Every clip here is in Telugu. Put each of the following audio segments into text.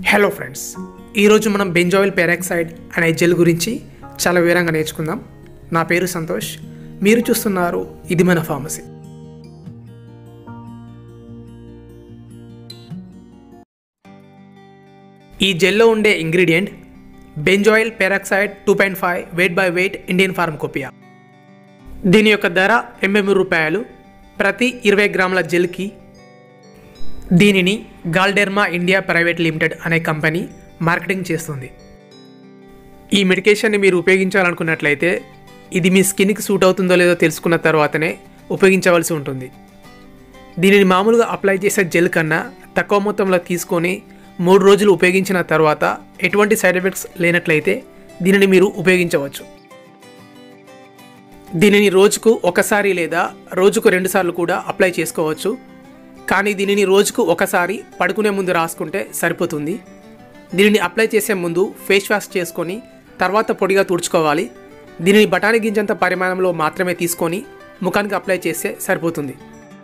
హలో ఫ్రెండ్స్ ఈరోజు మనం బెంజాయిల్ పెరాక్సైడ్ అనే జెల్ గురించి చాలా వివరంగా నేర్చుకుందాం నా పేరు సంతోష్ మీరు చూస్తున్నారు ఇది మన ఫార్మసీ ఈ జెల్లో ఉండే ingredient benzoyl peroxide two point five weight by weight Indian pharmacopoeia దీని యొక్క ధర ఎనిమిది రూపాయలు ప్రతి ఇరవై గ్రాముల జెల్కి దీనిని గాల్డెర్మా ఇండియా ప్రైవేట్ లిమిటెడ్ అనే కంపెనీ మార్కెటింగ్ చేస్తుంది ఈ మెడికేషన్ని మీరు ఉపయోగించాలనుకున్నట్లయితే ఇది మీ స్కిన్కి సూట్ అవుతుందో లేదో తెలుసుకున్న తర్వాతనే ఉపయోగించవలసి ఉంటుంది దీనిని మామూలుగా అప్లై చేసే జెల్ కన్నా తక్కువ మొత్తంలో తీసుకొని మూడు రోజులు ఉపయోగించిన తర్వాత ఎటువంటి సైడ్ ఎఫెక్ట్స్ లేనట్లయితే దీనిని మీరు ఉపయోగించవచ్చు దీనిని రోజుకు ఒకసారి లేదా రోజుకు రెండుసార్లు కూడా అప్లై చేసుకోవచ్చు కానీ దీనిని రోజుకు ఒకసారి పడుకునే ముందు రాసుకుంటే సరిపోతుంది దీనిని అప్లై చేసే ముందు ఫేస్ వాష్ చేసుకొని తర్వాత పొడిగా తుడుచుకోవాలి దీనిని బఠానీ గింజంత పరిమాణంలో మాత్రమే తీసుకొని ముఖానికి అప్లై చేస్తే సరిపోతుంది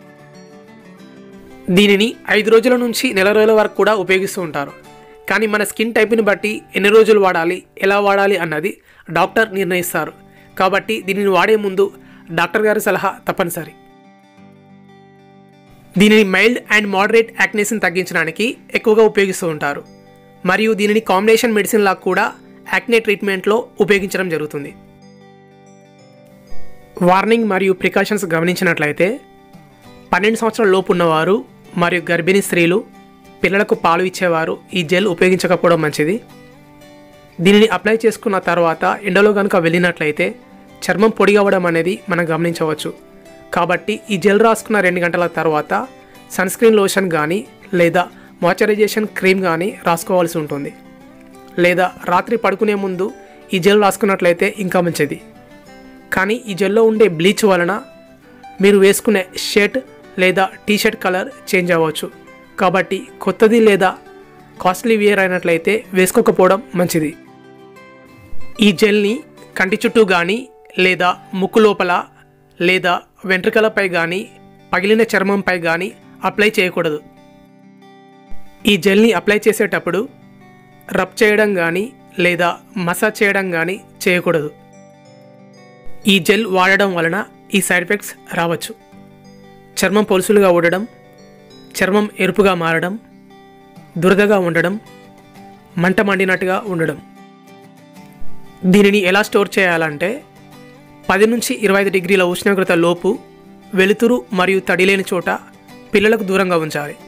దీనిని ఐదు రోజుల నుంచి నెల రోజుల వరకు కూడా ఉపయోగిస్తూ ఉంటారు కానీ మన స్కిన్ టైప్ని బట్టి ఎన్ని రోజులు వాడాలి ఎలా వాడాలి అన్నది డాక్టర్ నిర్ణయిస్తారు కాబట్టి దీనిని వాడే ముందు డాక్టర్ గారి సలహా తప్పనిసరి దీనిని మైల్డ్ అండ్ మోడరేట్ యాక్నేస్ని తగ్గించడానికి ఎక్కువగా ఉపయోగిస్తూ ఉంటారు మరియు దీనిని కాంబినేషన్ మెడిసిన్ లాగా కూడా యాక్నే ట్రీట్మెంట్లో ఉపయోగించడం జరుగుతుంది వార్నింగ్ మరియు ప్రికాషన్స్ గమనించినట్లయితే పన్నెండు సంవత్సరాల లోపు ఉన్నవారు మరియు గర్భిణీ స్త్రీలు పిల్లలకు పాలు ఇచ్చేవారు ఈ జెల్ ఉపయోగించకపోవడం మంచిది దీనిని అప్లై చేసుకున్న తర్వాత ఎండలో కనుక వెళ్ళినట్లయితే చర్మం పొడి అవ్వడం అనేది మనం గమనించవచ్చు కాబట్టి ఈ జెల్ రాసుకున్న రెండు గంటల తర్వాత సన్ స్క్రీన్ లోషన్ కానీ లేదా మాయిశ్చరైజేషన్ క్రీమ్ కానీ రాసుకోవాల్సి ఉంటుంది లేదా రాత్రి పడుకునే ముందు ఈ జెల్ రాసుకున్నట్లయితే ఇంకా మంచిది కానీ ఈ జెల్లో ఉండే బ్లీచ్ వలన మీరు వేసుకునే షర్ట్ లేదా టీ షర్ట్ కలర్ చేంజ్ అవ్వచ్చు కాబట్టి కొత్తది లేదా కాస్ట్లీ వేర్ అయినట్లయితే వేసుకోకపోవడం మంచిది ఈ జెల్ని కంటి చుట్టూ కానీ లేదా ముక్కు లోపల లేదా వెంట్రుకలపై కానీ పగిలిన చర్మంపై కానీ అప్లై చేయకూడదు ఈ జెల్ని అప్లై చేసేటప్పుడు రబ్ చేయడం కానీ లేదా మసాజ్ చేయడం కానీ చేయకూడదు ఈ జెల్ వాడడం వలన ఈ సైడ్ ఎఫెక్ట్స్ రావచ్చు చర్మం పొలుసులుగా ఉండడం చర్మం ఎరుపుగా మారడం దురదగా ఉండడం మంట మండినట్టుగా ఉండడం దీనిని ఎలా స్టోర్ చేయాలంటే పది నుంచి ఇరవై ఐదు డిగ్రీల ఉష్ణోగ్రత లోపు వెలుతురు మరియు తడి లేని చోట పిల్లలకు దూరంగా ఉంచాలి